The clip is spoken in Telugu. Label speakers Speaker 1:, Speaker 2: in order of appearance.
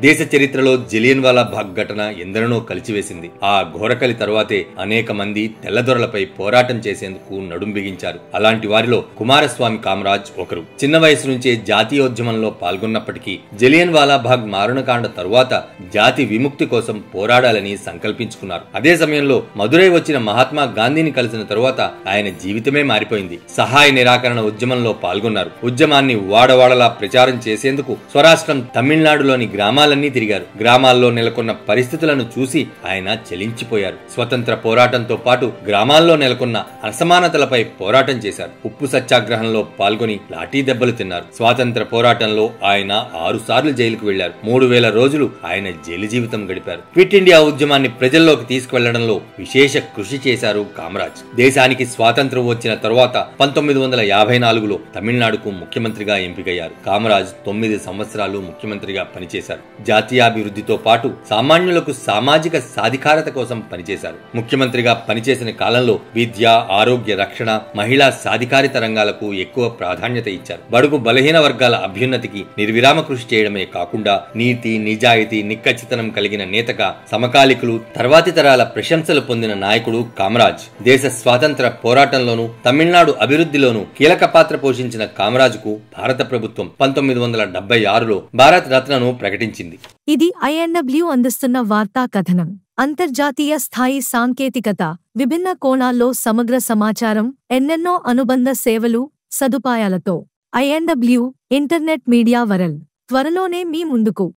Speaker 1: దేశ చరిత్రలో జలియన్ వాలా బాగ్ ఘటన ఎందరినో కలిచివేసింది ఆ ఘోరకలి తరువాతే అనేక మంది తెల్లదొరలపై పోరాటం చేసేందుకు నడుం బిగించారు అలాంటి వారిలో కుమారస్వామి కామరాజ్ ఒకరు చిన్న వయసు నుంచే జాతీయోద్యమంలో పాల్గొన్నప్పటికీ జలియన్ వాలా బాగ్ మారణకాండ తరువాత జాతి విముక్తి కోసం పోరాడాలని సంకల్పించుకున్నారు అదే సమయంలో మదురై వచ్చిన మహాత్మా గాంధీని కలిసిన తరువాత ఆయన జీవితమే మారిపోయింది సహాయ నిరాకరణ ఉద్యమంలో పాల్గొన్నారు ఉద్యమాన్ని వాడవాడలా ప్రచారం చేసేందుకు స్వరాష్ట్రం తమిళనాడులోని గ్రామాలన్నీ తిరిగారు గ్రామాల్లో నెలకొన్న పరిస్థితులను చూసి ఆయన చలించిపోయారు స్వతంత్ర పోరాటంతో పాటు గ్రామాల్లో నెలకొన్న అసమానతలపై పోరాటం చేశారు ఉప్పు సత్యాగ్రహంలో పాల్గొని లాఠీ దెబ్బలు తిన్నారు స్వాతంత్ర పోరాటంలో ఆయన ఆరు సార్లు జైలుకు వెళ్లారు మూడు వేల రోజులు ఆయన జైలు జీవితం గడిపారు క్విట్ ఇండియా ఉద్యమాన్ని ప్రజల్లోకి తీసుకువెళ్లడంలో విశేష కృషి చేశారు కామరాజ్ దేశానికి స్వాతంత్రం వచ్చిన తరువాత పంతొమ్మిది వందల యాభై నాలుగులో తమిళనాడుకు ముఖ్యమంత్రిగా ఎంపికయ్యారు కామరాజ్ తొమ్మిది సంవత్సరాలు ముఖ్యమంత్రిగా పనిచేశారు జాతీయాభివృద్ధితో పాటు సామాన్యులకు సామాజిక సాధికారత కోసం పనిచేశారు ముఖ్యమంత్రిగా పనిచేసిన కాలంలో విద్య ఆరోగ్య రక్షణ మహిళా సాధికారిత రంగాలకు ఎక్కువ ప్రాధాన్యత ఇచ్చారు బడుగు బలహీన వర్గాల అభ్యున్నతికి నిర్విరామ కృషి చేయడమే కాకుండా నీతి నిజాయితీ నిక్కచ్చితనం కలిగిన నేతగా సమకాలికులు తర్వాతి తరాల ప్రశంసలు పొందిన నాయకుడు కామరాజ్ దేశ స్వాతంత్ర పోరాటంలోనూ తమిళనాడు అభివృద్ధిలోనూ కీలక పాత్ర పోషించిన కామరాజుకు భారత ప్రభుత్వం పంతొమ్మిది వందల డెబ్బై ఆరులో భారత్ రత్నను ప్రకటించింది
Speaker 2: ఇది ఐఎన్డబ్ల్యూ అందిస్తున్న వార్తా కథనం అంతర్జాతీయ స్థాయి సాంకేతికత విభిన్న కోణాల్లో సమగ్ర సమాచారం ఎన్నెన్నో అనుబంధ సేవలు సదుపాయాలతో ఐఎన్డబ్ల్యూ ఇంటర్నెట్ మీడియా వరల్ త్వరలోనే మీ ముందుకు